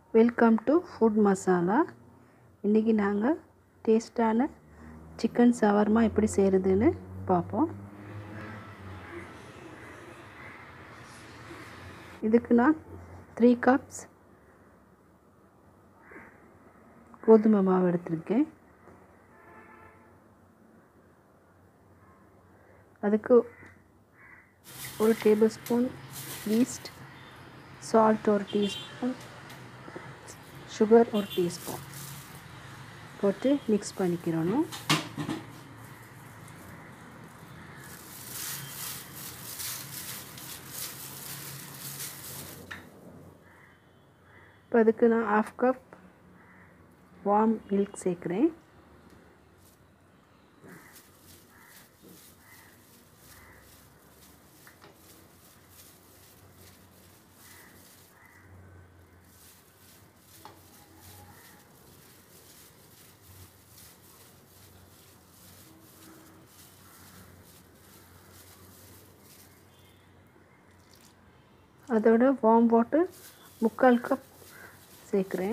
welcome to food masala இன்றைக்கி நாங்கள் டேஸ்ட்டான சிக்கன் சவர்மா எப்படி செய்கிறதுன்னு பார்ப்போம் இதுக்கு நான் த்ரீ கப்ஸ் கோதுமை மாவு எடுத்திருக்கேன் அதுக்கு ஒரு டேபிள் ஸ்பூன் ஈஸ்ட் சால்ட் ஒரு டீஸ்பூன் சுகர் ஒரு டீஸ்பூன் போட்டு மிக்ஸ் பண்ணிக்கிறணும் இப்போ அதுக்கு நான் ஹாஃப் கப் வார்ம் மில்க் சேர்க்குறேன் அதோட வார்ம் வாட்டர் முக்கால் கப் சேர்க்குறேன்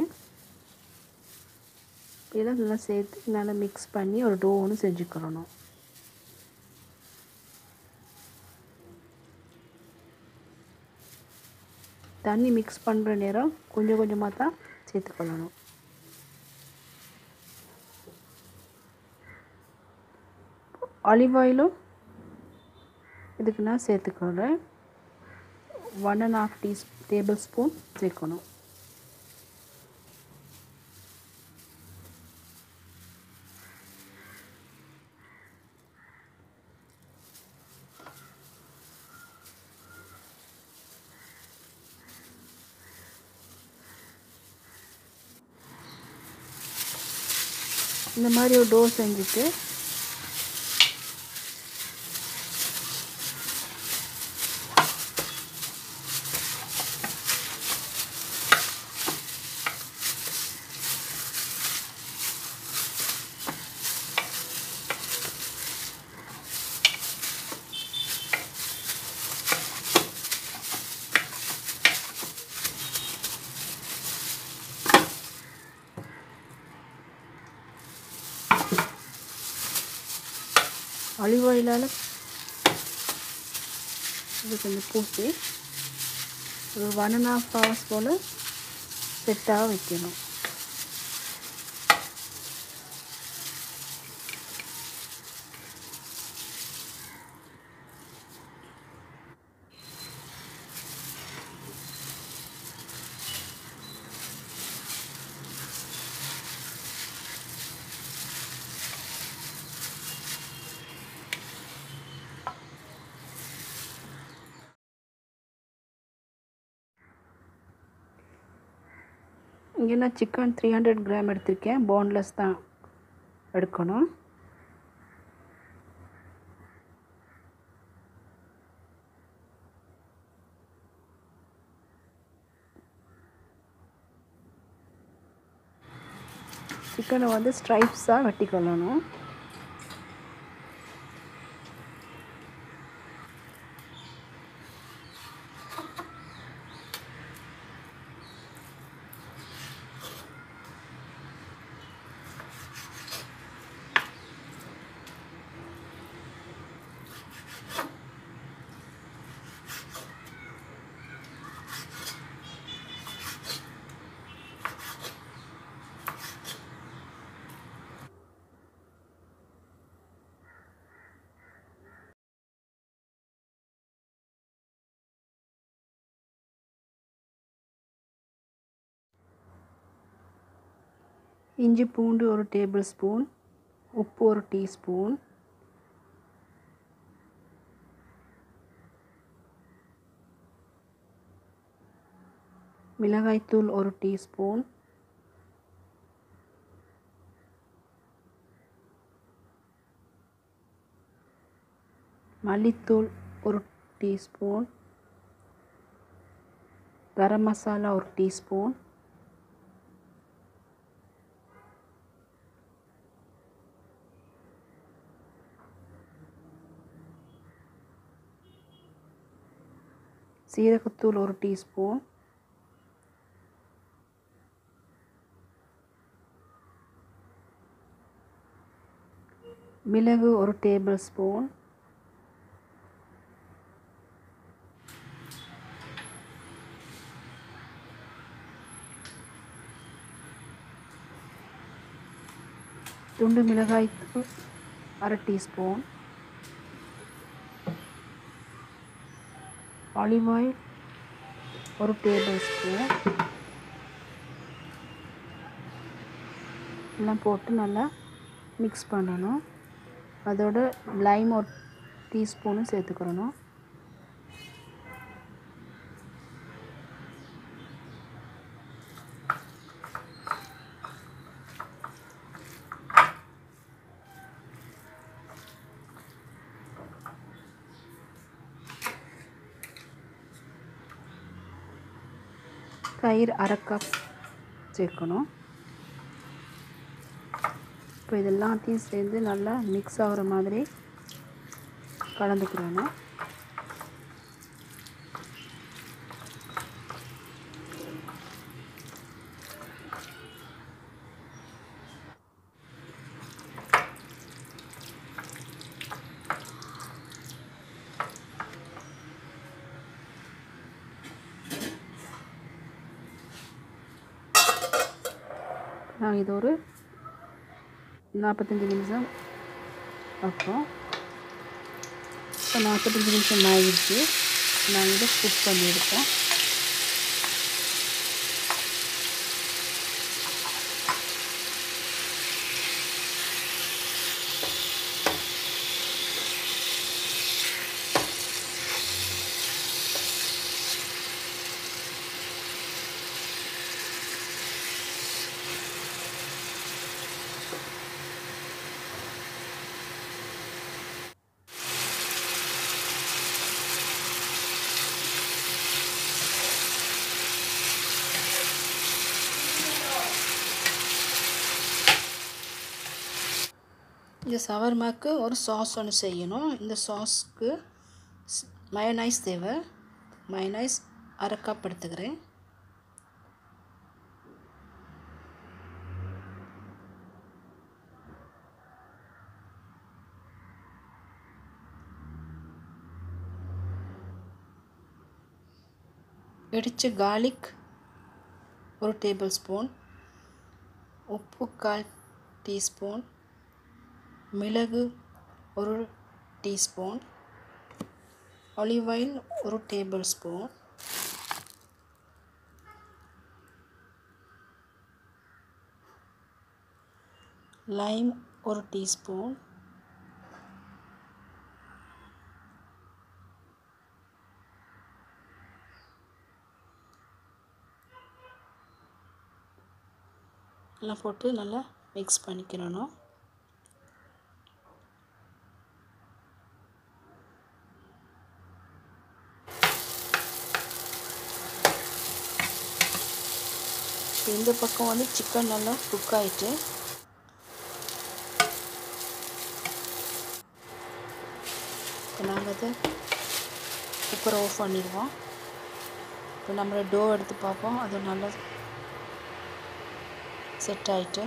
இதெல்லாம் நல்லா சேர்த்து நல்லா மிக்ஸ் பண்ணி ஒரு டோ ஒன்று செஞ்சுக்கிறணும் தண்ணி மிக்ஸ் பண்ணுற நேரம் கொஞ்சம் கொஞ்சமாக தான் சேர்த்துக்கொள்ளணும் ஆலிவ் ஆயிலும் இதுக்கு நான் சேர்த்துக்கிறேன் one and half tea tablespoon சேர்க்கணும் இந்த மாதிரி ஒரு டோ செஞ்சுட்டு ஆலிவ் ஆயிலால் இது கொஞ்சம் பூசி ஒரு ஒன் அண்ட் ஹாஃப் ஹவர்ஸ் போல் செட்டாக வைக்கணும் இங்கே நான் சிக்கன் த்ரீ ஹண்ட்ரட் கிராம் எடுத்திருக்கேன் போன்லெஸ் தான் எடுக்கணும் சிக்கனை வந்து ஸ்ட்ரைப்ஸாக வெட்டிக்கொள்ளணும் இஞ்சி பூண்டு ஒரு டேபிள் ஸ்பூன் உப்பு ஒரு டீஸ்பூன் மிளகாய்த்தூள் ஒரு டீஸ்பூன் மல்லித்தூள் ஒரு டீஸ்பூன் கரம் மசாலா ஒரு டீஸ்பூன் சீரகத்தூள் ஒரு டீஸ்பூன் மிளகு ஒரு டேபிள் ஸ்பூன் துண்டு மிளகாய் தூள் அரை டீஸ்பூன் ஆலிவ் ஆயில் ஒரு டேபிள் ஸ்பூன் எல்லாம் போட்டு நல்லா மிக்ஸ் பண்ணணும் அதோட லைம் ஒரு டீஸ்பூனும் சேர்த்துக்கிறணும் தயிர் அரை கப் சேர்க்கணும் இப்போ இது எல்லாத்தையும் சேர்ந்து நல்லா மிக்ஸ் ஆகிற மாதிரி கலந்துக்கிறணும் நான் இது ஒரு நாற்பத்தஞ்சு நிமிஷம் வைப்போம் இப்போ நாற்பத்தஞ்சு நிமிஷம் ஆகிடுச்சு நாங்கள் இதை குக் பண்ணி எடுப்போம் இந்த சவர்மாக்கு ஒரு சாஸ் ஒன்று செய்யணும் இந்த சாஸ்க்கு மயனைஸ் தேவை மயனைஸ் அரை கப் எடுத்துக்கிறேன் இடித்த கார்லிக் ஒரு டேபிள் ஸ்பூன் உப்பு கால் டீஸ்பூன் மிளகு ஒரு டீஸ்பூன் ஆலிவ் ஆயில் ஒரு டேபிள் ஸ்பூன் லைம் ஒரு டீஸ்பூன் எல்லாம் போட்டு நல்லா மிக்ஸ் பண்ணிக்கிறணும் இப்போ இந்த பக்கம் வந்து சிக்கன் நல்லா குக் ஆகிட்டு இப்போ நாங்கள் அதை குக்கரை ஆஃப் பண்ணிடுவோம் இப்போ நம்மளோட டோ எடுத்து பார்ப்போம் அது நல்லா செட் ஆகிட்டு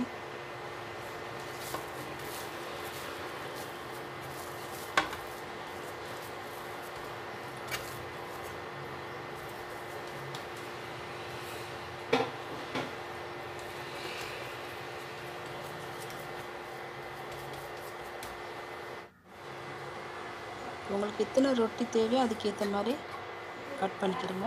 உங்களுக்கு எத்தனை ரொட்டி தேவையோ அதுக்கேற்ற மாதிரி கட் பண்ணிக்கிறோங்க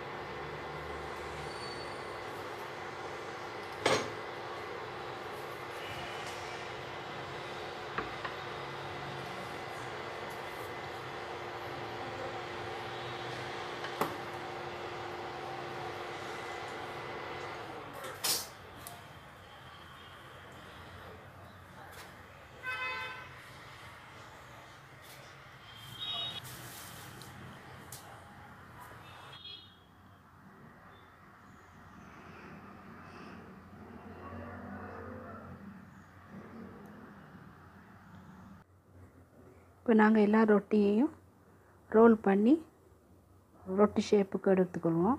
இப்போ நாங்கள் எல்லா ரொட்டியையும் ரோல் பண்ணி ரொட்டி ஷேப்புக்கு எடுத்துக்கொள்வோம்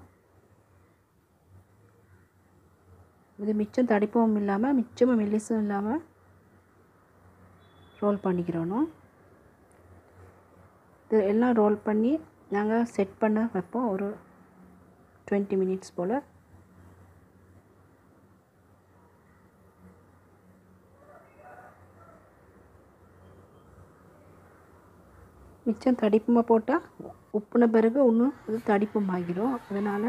இது மிச்சம் தடிப்பவும் இல்லாமல் மிச்சமும் மெல்லிசும் இல்லாமல் ரோல் பண்ணிக்கிறணும் இது எல்லாம் ரோல் பண்ணி நாங்கள் செட் பண்ண வைப்போம் ஒரு டுவெண்ட்டி மினிட்ஸ் போல் மிச்சம் தடிப்புமாக போட்டால் உப்புன பிறகு இன்னும் அது தடிப்புமாகிடும் அதனால்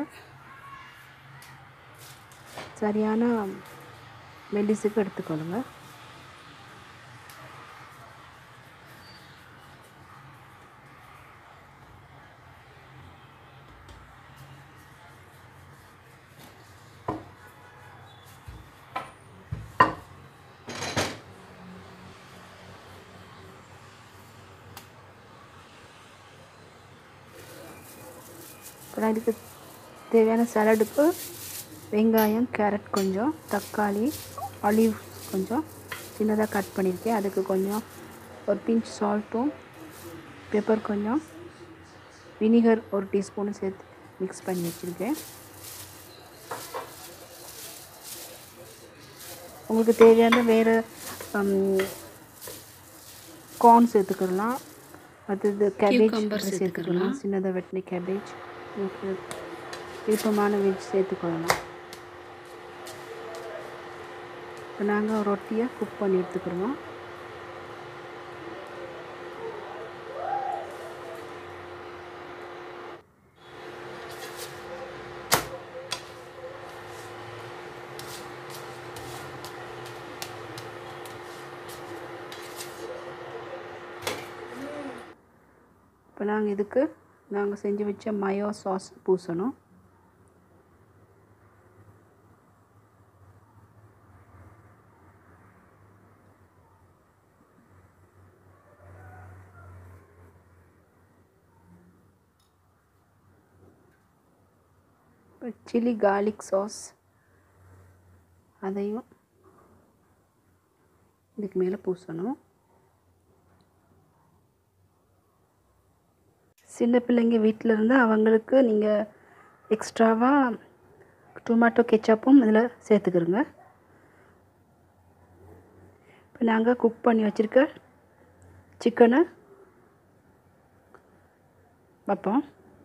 சரியான மெல்லிசுக்கு எடுத்துக்கொள்ளுங்க அப்புறம் இதுக்கு தேவையான சலடுக்கு வெங்காயம் கேரட் கொஞ்சம் தக்காளி ஆலிவ் கொஞ்சம் சின்னதாக கட் பண்ணியிருக்கேன் அதுக்கு கொஞ்சம் ஒரு பிஞ்ச் சால்ட்டும் பெப்பர் கொஞ்சம் வினிகர் ஒரு டீஸ்பூனு சேர்த்து மிக்ஸ் பண்ணி வச்சுருக்கேன் உங்களுக்கு தேவையான வேறு கார்ன் சேர்த்துக்கலாம் அடுத்தது கேபேஜ் Cucumber சேர்த்துக்கலாம் சின்னதாக வெட்டின கேபேஜ் உங்களுக்கு விருப்பமான வெஜ் சேர்த்துக்கொள்ளலாம் இப்போ நாங்கள் ரொட்டியை குக் பண்ணி எடுத்துக்கிறோம் இப்போ நாங்கள் இதுக்கு நாங்கள் செஞ்சு வச்ச மயோ சாஸ் பூசணும் சில்லி கார்லிக் சாஸ் அதையும் இதுக்கு மேலே பூசணும் சின்ன பிள்ளைங்க வீட்டில் இருந்தால் அவங்களுக்கு நீங்கள் எக்ஸ்ட்ராவாக டொமேட்டோ கெச்சப்பும் இதில் சேர்த்துக்கிறோங்க இப்போ நாங்கள் குக் பண்ணி வச்சுருக்க சிக்கனை வைப்போம்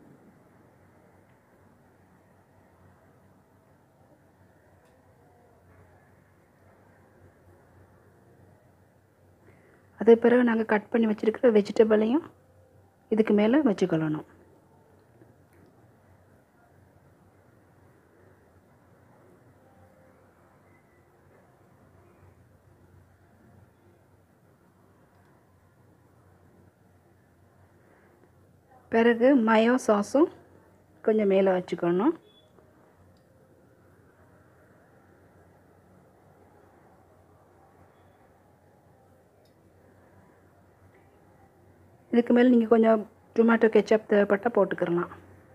அதே பிறகு நாங்கள் கட் பண்ணி வச்சுருக்கிற வெஜிடபிளையும் இதுக்கு மேலே வச்சுக்கொள்ளணும் பிறகு மயோ சாஸும் கொஞ்சம் மேலே வச்சுக்கணும் இதுக்கு மேலே நீங்கள் கொஞ்சம் டொமேட்டோ கெச்சப் தேவைப்பட்டால் போட்டுக்கிறலாம்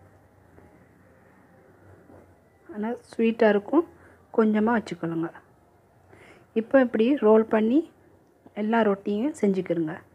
ஆனால் ஸ்வீட்டாக இருக்கும் கொஞ்சமாக வச்சுக்கொள்ளுங்க இப்போ இப்படி ரோல் பண்ணி எல்லா ரொட்டியும் செஞ்சுக்கிருங்க